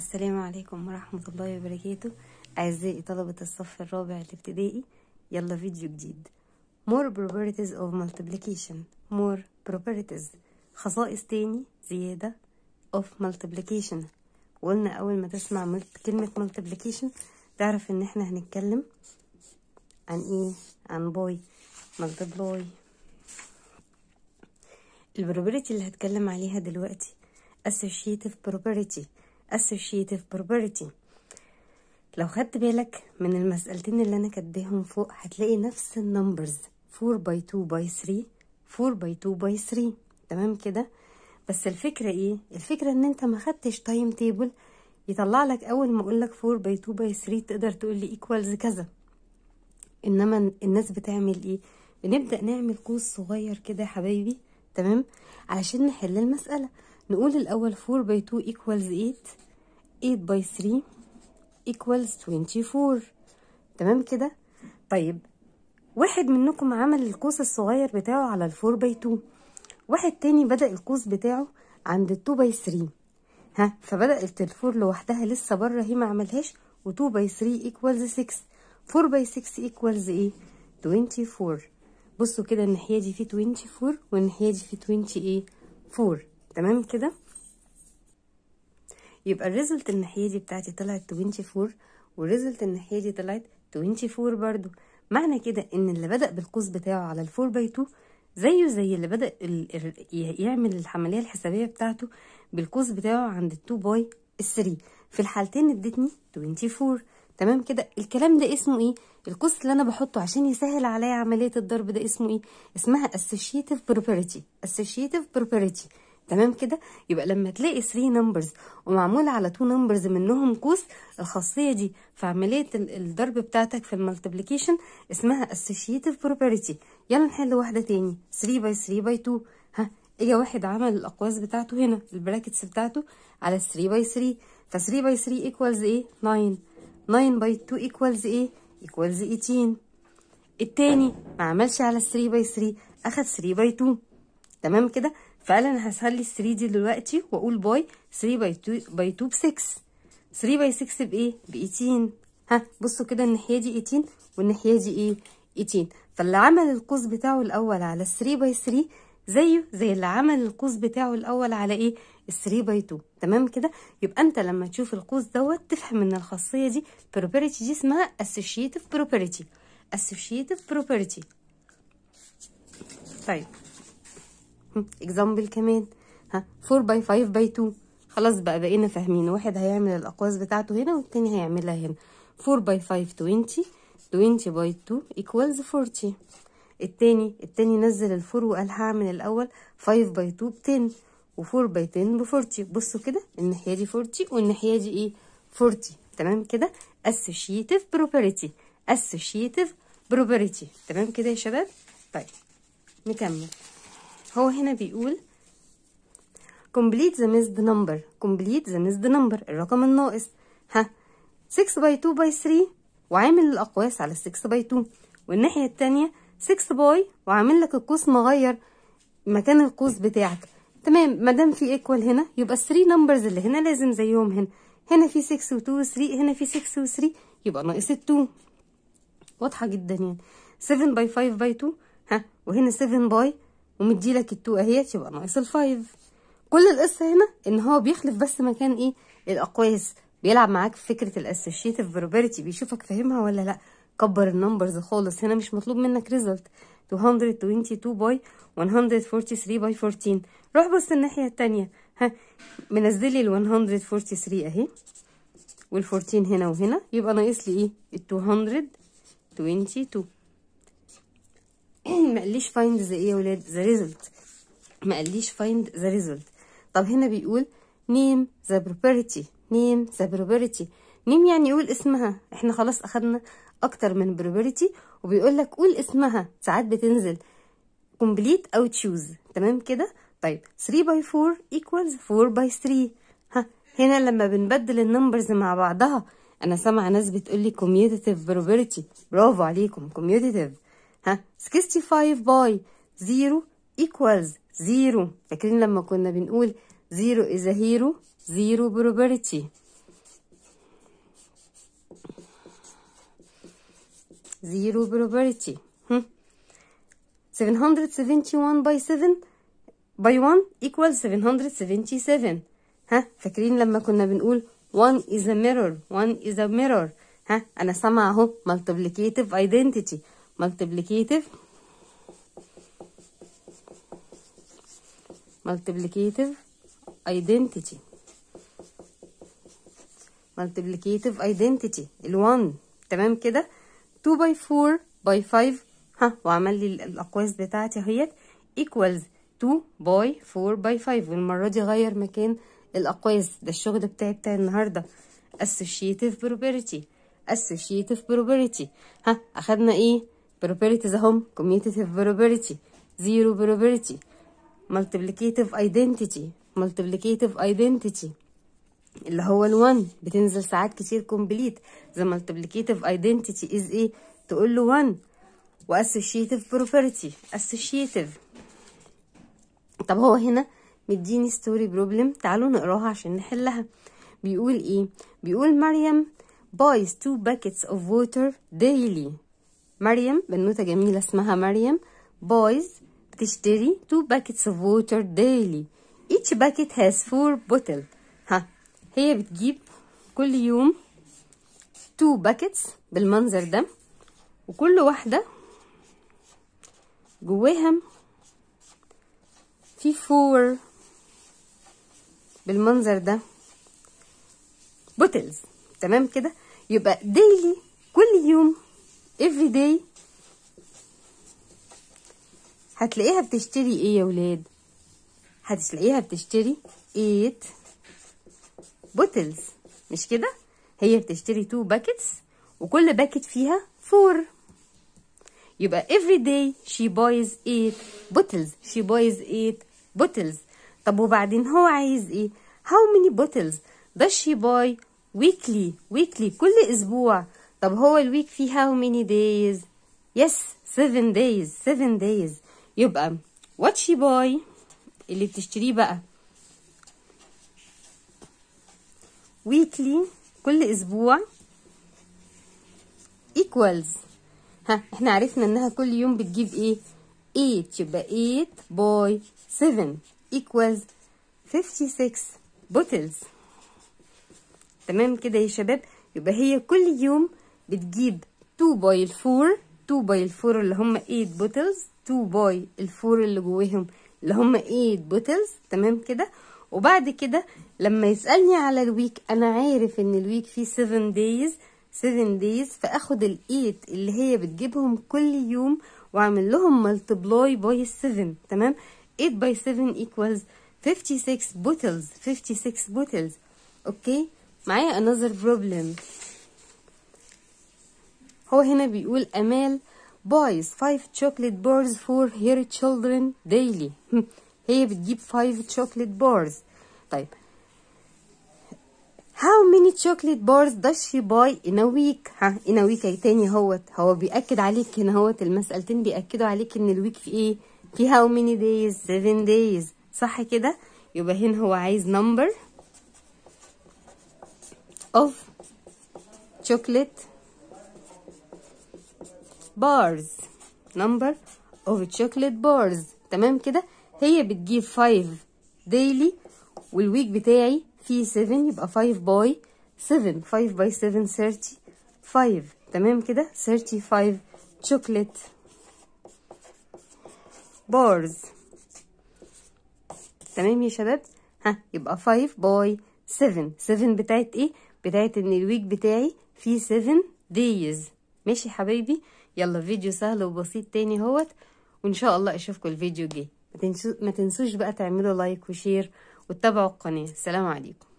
السلام عليكم ورحمة الله وبركاته أعزائي طلبة الصف الرابع الابتدائي يلا فيديو جديد more properties of multiplication more properties خصائص تاني زيادة of multiplication وقلنا أول ما تسمع ملت- كلمة multiplication تعرف إن احنا هنتكلم عن ايه عن boy multiply البروبابيلتي اللي هتكلم عليها دلوقتي associative probability associative probability لو خدت بالك من المسألتين اللي أنا كاتباهم فوق هتلاقي نفس النمبرز 4 by 2 by 3 4 by 2 by 3 تمام كده بس الفكرة ايه الفكرة ان انت ما خدتش تايم تيبل يطلع لك اول ما اقول لك 4 by 2 by 3 تقدر تقول لي equals كذا انما الناس بتعمل ايه بنبدأ نعمل قوس صغير كده يا حبايبي تمام علشان نحل المسألة نقول الأول 4 by 2 equals 8 8 by 3 equals 24 تمام كده طيب واحد منكم عمل القوس الصغير بتاعه على ال 4 by 2 واحد تاني بدأ القوس بتاعه عند ال 2 by 3 ها فبدأت ال 4 لوحدها لسه بره هي ما عملهاش و 2 by 3 equals 6 4 by 6 equals ايه 24 بصوا كده الناحية دي في 24 والناحية دي في 20 ايه 4 تمام كده يبقى الريزلت الناحية دي بتاعتي طلعت 24 والريزلت الناحية دي طلعت 24 برضو معنى كده ان اللي بدأ بالقوس بتاعه على ال 4 باي 2 زيه زي اللي بدأ ال- ال- ي- يعمل العملية الحسابية بتاعته بالقوس بتاعه عند ال 2 باي 3 في الحالتين ادتني 24 تمام كده الكلام ده اسمه ايه القوس اللي انا بحطه عشان يسهل عليا عملية الضرب ده اسمه ايه اسمها associative property associative property تمام كده يبقى لما تلاقي 3 نمبرز ومعمول على 2 نمبرز منهم قوس الخاصيه دي في عمليه ال- الضرب بتاعتك في المالتيبليكيشن اسمها associative property يلا نحل واحده تاني 3 باي 3 باي 2 ها اجا واحد عمل الاقواس بتاعته هنا البراكتس بتاعته على 3 باي 3 ف 3 باي 3 ايكوالز ايه 9 9 باي 2 ايكوالز ايه ايكوالز 18 التاني ما عملش على 3 باي 3 اخد 3 باي 2 تمام كده فقال انا هسهل ال 3 دي دلوقتي واقول باي 3 باي 2 باي 2 ب 6 3 باي 6 بايه ب 18 ها بصوا كده الناحيه دي 18 والناحيه دي ايه 18 فاللي عمل القوس بتاعه الاول على 3 باي 3 زيه زي اللي عمل القوس بتاعه الاول على ايه ال 3 باي 2 تمام كده يبقى انت لما تشوف القوس دوت تفهم ان الخاصيه دي property دي اسمها associative property associative property طيب اكزامبل كمان ها 4 باي 5 باي 2 خلاص بقى بقينا فاهمين واحد هيعمل الاقواس بتاعته هنا والتاني هيعملها هنا 4 باي 5 20 20 باي 2 equals 40 التاني التاني نزل الفور وقال هعمل الاول 5 باي 2 ب 10 و4 باي 10 ب 40 بصوا كده الناحيه دي 40 والناحيه دي ايه 40 تمام كده associative property associative property تمام كده يا شباب طيب نكمل هو هنا بيقول complete the missed number complete the missed number الرقم الناقص ها 6 باي 2 باي 3 وعامل الأقواس على 6 باي 2 والناحية التانية 6 باي وعامل لك القوس مغير مكان القوس بتاعك تمام ما دام في ايكوال هنا يبقى ال 3 نمبرز اللي هنا لازم زيهم هنا هنا في 6 و2 و 3 هنا في 6 و 3 يبقى ناقص ال 2 واضحة جدا يعني 7 باي 5 باي 2 ها وهنا 7 باي ومديلك ال 2 اهيت يبقى ناقص ال 5 كل القصة هنا ان هو بيخلف بس مكان ايه الاقواس بيلعب معاك في فكرة الاسوشيتيف بروبابيلتي بيشوفك فاهمها ولا لا كبر النمبرز خالص هنا مش مطلوب منك ريزلت 222 باي 143 باي 14 روح بص الناحية التانية ها منزلي ال 143 اهي وال 14 هنا وهنا يبقى ناقص لي ايه ال 222 ما قاليش find the ايه يا ولاد the result ما قاليش find the result طب هنا بيقول name the property name the property name يعني يقول اسمها احنا خلاص اخدنا اكتر من property وبيقول لك قول اسمها ساعات بتنزل complete او choose تمام كده طيب 3 by 4 equals 4 by 3 ها هنا لما بنبدل النمبرز مع بعضها انا سامعه ناس بتقول لي commutative probability برافو عليكم commutative ها 65 باي 0 equals 0 فاكرين لما كنا بنقول 0 is a hero 0 probability zero probability هم. 771 by 7 by 1 equals 777 ها فاكرين لما كنا بنقول 1 is a mirror 1 is a mirror ها انا سامعه اهو multiplicative identity multiplicative multiplicative identity multiplicative identity ال1 تمام كده 2 by 4 by 5 ها وعمل لي الاقواس بتاعتي اهيت equals 2 by 4 by 5 والمره دي غير مكان الاقواس ده الشغل بتاعي بتاع النهارده associative probability associative probability ها اخدنا ايه probabilities اهم commutative probability zero probability multiplicative identity multiplicative identity اللي هو ال1 بتنزل ساعات كتير كومبليت the multiplicative identity is ايه تقول له 1 و associative property associative طب هو هنا مديني ستوري بروبلم تعالوا نقراها عشان نحلها بيقول ايه بيقول مريم buys two buckets of water daily مريم بنوتة جميلة اسمها مريم buys بتشتري two buckets of water daily each bucket has four bottles ها هي بتجيب كل يوم two buckets بالمنظر ده وكل واحدة جواها في فور بالمنظر ده بوتلز تمام كده يبقى daily كل يوم every day هتلاقيها بتشتري ايه يا ولاد هتلاقيها بتشتري 8 بوتلز مش كده هي بتشتري 2 باكيتس وكل باكيت فيها 4 يبقى every day she buys 8 bottles she buys 8 bottles طب وبعدين هو عايز ايه how many bottles does she buy weekly weekly كل اسبوع طب هو الويك فيه how many days yes 7 days 7 days يبقى what she buy اللي بتشتريه بقى weekly كل اسبوع equals ها احنا عرفنا انها كل يوم بتجيب ايه 8 يبقى 8 باي 7 equals 56 bottles تمام كده يا شباب يبقى هي كل يوم بتجيب 2 باي الفور 2 باي الفور اللي هم 8 bottles 2 باي الفور اللي جواهم اللي هم 8 bottles تمام كده وبعد كده لما يسألني على الويك انا عارف ان الويك فيه 7 days 7 days فاخد ال 8 اللي هي بتجيبهم كل يوم واعمل لهم ملتبلاي باي 7 تمام 8 باي 7 equals 56 bottles 56 bottles اوكي معايا another problem هو هنا بيقول امال buys 5 chocolate bars for her children daily هي بتجيب 5 chocolate bars طيب how many chocolate bars does she buy in a week ها in a week تاني هوت هو بيأكد عليك هنا هوت المسألتين بيأكدوا عليك ان الويك في ايه في how many days 7 days صح كده يبقى هنا هو عايز number of chocolate bars number of chocolate bars تمام كده هي بتجيب 5 daily والويك بتاعي فيه 7 يبقى 5 باي 7 5 باي 7 35 تمام كده 35 chocolate bars تمام يا شباب ها يبقى 5 باي 7 7 بتاعت ايه بتاعت ان الويك بتاعي فيه 7 days ماشي حبايبي يلا فيديو سهل وبسيط تاني اهوت وان شاء الله اشوفكم الفيديو الجاي ما تنسوش بقى تعملوا لايك وشير وتتابعوا القناه السلام عليكم